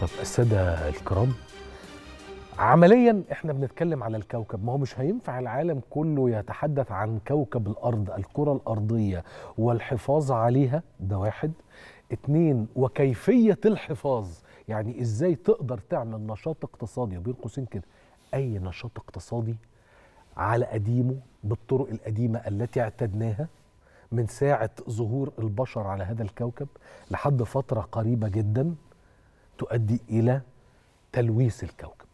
طب السادة الكرام عمليا احنا بنتكلم على الكوكب ما هو مش هينفع العالم كله يتحدث عن كوكب الارض الكرة الارضية والحفاظ عليها ده واحد اتنين وكيفية الحفاظ يعني ازاي تقدر تعمل نشاط اقتصادي وبين قوسين كده اي نشاط اقتصادي على قديمه بالطرق القديمة التي اعتدناها من ساعة ظهور البشر على هذا الكوكب لحد فترة قريبة جدا تؤدي إلى تلويث الكوكب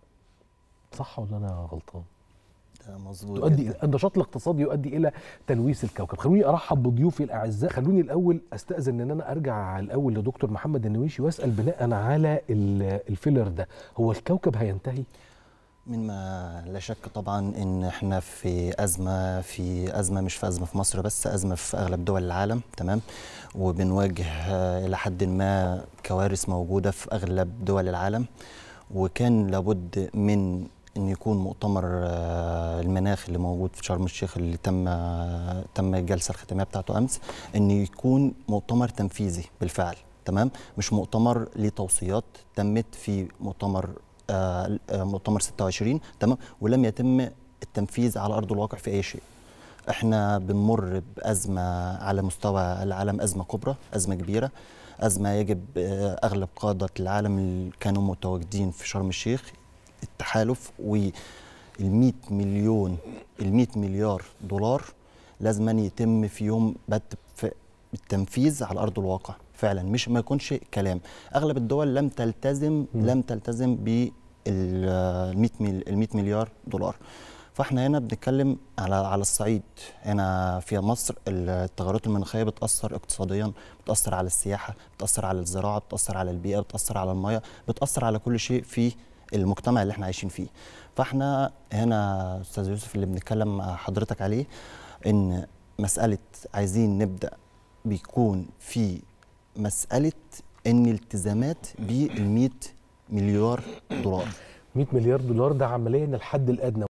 صح ولا أنا غلطان؟ ده مظبوط تؤدي جداً. النشاط الاقتصادي يؤدي إلى تلويث الكوكب خلوني أرحب بضيوفي الأعزاء خلوني الأول أستأذن إن أنا أرجع الأول لدكتور محمد النويشي وأسأل بناء على ال- الفيلر ده هو الكوكب هينتهي؟ من ما لا شك طبعا ان احنا في ازمه في ازمه مش في ازمه في مصر بس ازمه في اغلب دول العالم تمام وبنواجه آه، الى حد ما كوارث موجوده في اغلب دول العالم وكان لابد من ان يكون مؤتمر آه، المناخ اللي موجود في شرم الشيخ اللي تم آه، تم الجلسه الختاميه بتاعته امس ان يكون مؤتمر تنفيذي بالفعل تمام مش مؤتمر ليه توصيات تمت في مؤتمر آه، آه، مؤتمر 26 تمام ولم يتم التنفيذ على ارض الواقع في اي شيء احنا بنمر بازمه على مستوى العالم ازمه كبرى ازمه كبيره ازمه يجب آه، اغلب قاده العالم اللي كانوا متواجدين في شرم الشيخ التحالف وال 100 مليون ال 100 مليار دولار لازم يتم في يوم بدء في التنفيذ على ارض الواقع فعلا مش ما يكونش كلام اغلب الدول لم تلتزم مم. لم تلتزم بال 100 مل- ال 100 مليار دولار فاحنا هنا بنتكلم على على الصعيد هنا في مصر التغيرات المناخيه بتاثر اقتصاديا بتاثر على السياحه بتاثر على الزراعه بتاثر على البيئه بتاثر على المياه بتاثر على كل شيء في المجتمع اللي احنا عايشين فيه فاحنا هنا استاذ يوسف اللي بنتكلم مع حضرتك عليه ان مساله عايزين نبدا بيكون في مساله ان التزامات بال 100 مليار دولار 100 مليار دولار ده عمليا الحد الأدنى